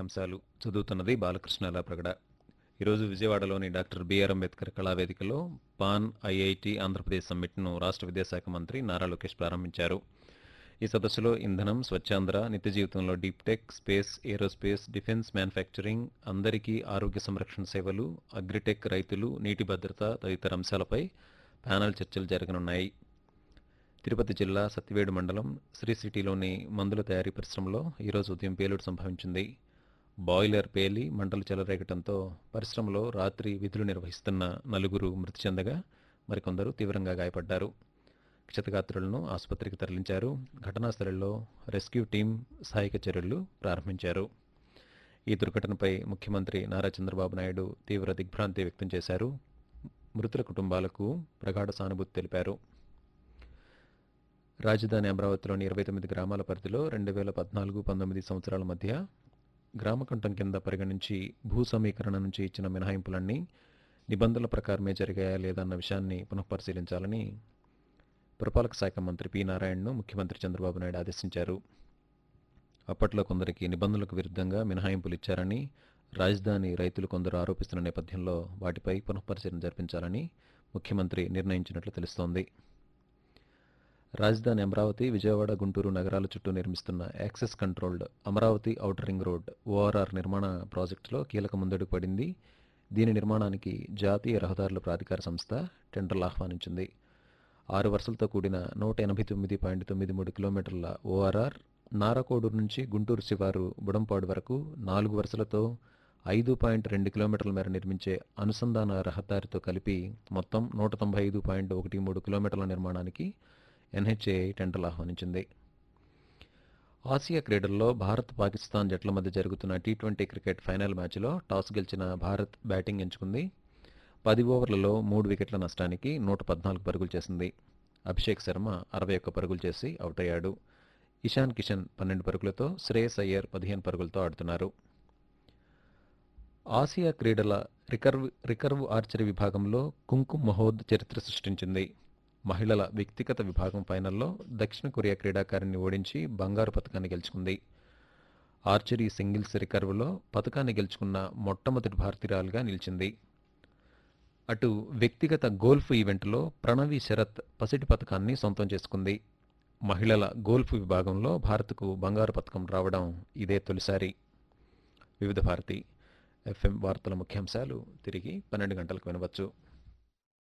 ముఖ్యాంశాలు చదువుతున్నది బాలకృష్ణ ప్రగడ ఈరోజు విజయవాడలోని డాక్టర్ బిఆర్ అంబేద్కర్ కళావేదికలో పాన్ ఐఐటి ఆంధ్రప్రదేశ్ సమ్మిట్ను రాష్ట్ర విద్యాశాఖ మంత్రి నారా లోకేష్ ప్రారంభించారు ఈ సదస్సులో ఇంధనం స్వచ్ఛాంధ్ర నిత్య జీవితంలో deep tech space aerospace defence manufacturing అందరికీ ఆరోగ్య సంరక్షణ సేవలు అగ్రిటెక్ రైతులు నీటి భద్రత తదితర అంశాలపై ప్యానల్ చర్చలు జరగనున్నాయి తిరుపతి జిల్లా సత్యవేడు మండలం శ్రీ సిటీలోని మందుల తయారీ పరిశ్రమలో ఈరోజు ఉదయం పేలుడు సంభవించింది బాయిలర్ పేలి మంటలు చెలరేగటంతో పరిశ్రమలో రాత్రి విధులు నిర్వహిస్తున్న నలుగురు మృతి చెందగా మరికొందరు తీవ్రంగా గాయపడ్డారు క్షతగాత్రులను ఆసుపత్రికి తరలించారు ఘటనా స్థలంలో రెస్క్యూ టీం సహాయక చర్యలు ప్రారంభించారు ఈ దుర్ఘటనపై ముఖ్యమంత్రి నారా చంద్రబాబు నాయుడు తీవ్ర దిగ్భ్రాంతి వ్యక్తం చేశారు మృతుల కుటుంబాలకు ప్రగాఢ సానుభూతి తెలిపారు రాజధాని అమరావతిలోని ఇరవై తొమ్మిది గ్రామాల పరిధిలో రెండు వేల పద్నాలుగు పంతొమ్మిది సంవత్సరాల మధ్య గ్రామకంఠం కింద పరిగణించి భూ సమీకరణ నుంచి ఇచ్చిన మినహాయింపులన్నీ నిబంధనల ప్రకారమే జరిగాయా లేదా అన్న విషయాన్ని పునఃపరిశీలించాలని పురపాలక శాఖ మంత్రి పి నారాయణను ముఖ్యమంత్రి చంద్రబాబు నాయుడు ఆదేశించారు అప్పట్లో కొందరికి నిబంధనలకు విరుద్ధంగా మినహాయింపులు ఇచ్చారని రాజధాని రైతులు కొందరు ఆరోపిస్తున్న నేపథ్యంలో వాటిపై పునఃపరిశీలన జరిపించాలని ముఖ్యమంత్రి నిర్ణయించినట్లు తెలుస్తోంది రాజధాని అమరావతి విజయవాడ గుంటూరు నగరాల చుట్టూ నిర్మిస్తున్న access controlled Amaravati outer ring road ORR నిర్మాణ ప్రాజెక్టులో కీలక ముందడుగు పడింది దీని నిర్మాణానికి జాతీయ రహదారుల ప్రాధికార సంస్థ టెండర్లు ఆహ్వానించింది ఆరు వరుసలతో కూడిన నూట ఎనభై తొమ్మిది పాయింట్ తొమ్మిది మూడు కిలోమీటర్ల ఓఆర్ఆర్ నారకోడూరు నుంచి గుంటూరు శివారు బుడంపాడు వరకు నాలుగు వరుసలతో ఐదు పాయింట్ రెండు కిలోమీటర్ల మేర నిర్మించే అనుసంధాన రహదారితో కలిపి మొత్తం నూట తొంభై ఐదు పాయింట్ ఒకటి మూడు కిలోమీటర్ల నిర్మాణానికి ఎన్హెచ్ఏ టెండర్లు ఆహ్వానించింది ఆసియా క్రీడల్లో భారత్ పాకిస్తాన్ జట్ల మధ్య జరుగుతున్న టీ ట్వంటీ క్రికెట్ ఫైనల్ మ్యాచ్లో టాస్ గెలిచిన భారత్ బ్యాటింగ్ ఎంచుకుంది పది ఓవర్లలో మూడు వికెట్ల నష్టానికి నూట పద్నాలుగు పరుగులు చేసింది అభిషేక్ శర్మ అరవై ఒక్క పరుగులు చేసి అవుట్ అయ్యాడు ఇషాన్ కిషన్ పన్నెండు పరుగులతో శ్రేయస్ అయ్యర్ పదిహేను పరుగులతో ఆడుతున్నారు ఆసియా క్రీడల రికర్వ్ రికర్వ్ ఆర్చరీ విభాగంలో కుంకుమ్ మహోద్ చరిత్ర సృష్టించింది మహిళల వ్యక్తిగత విభాగం ఫైనల్లో దక్షిణ కొరియా క్రీడాకారిణి ఓడించి బంగారు పథకాన్ని గెలుచుకుంది ఆర్చరీ సింగిల్స్ రికర్వ్లో పథకాన్ని గెలుచుకున్న మొట్టమొదటి భారతీయురాలుగా నిలిచింది అటు వ్యక్తిగత గోల్ఫ్ ఈవెంట్లో ప్రణవి శరత్ పసిటి పథకాన్ని సొంతం చేసుకుంది మహిళల గోల్ఫ్ విభాగంలో భారత్కు బంగారు పథకం రావడం ఇదే తొలిసారి వివిధ భారతి ఎఫ్ఎం వార్తల ముఖ్యాంశాలు తిరిగి పన్నెండు గంటలకు వినవచ్చు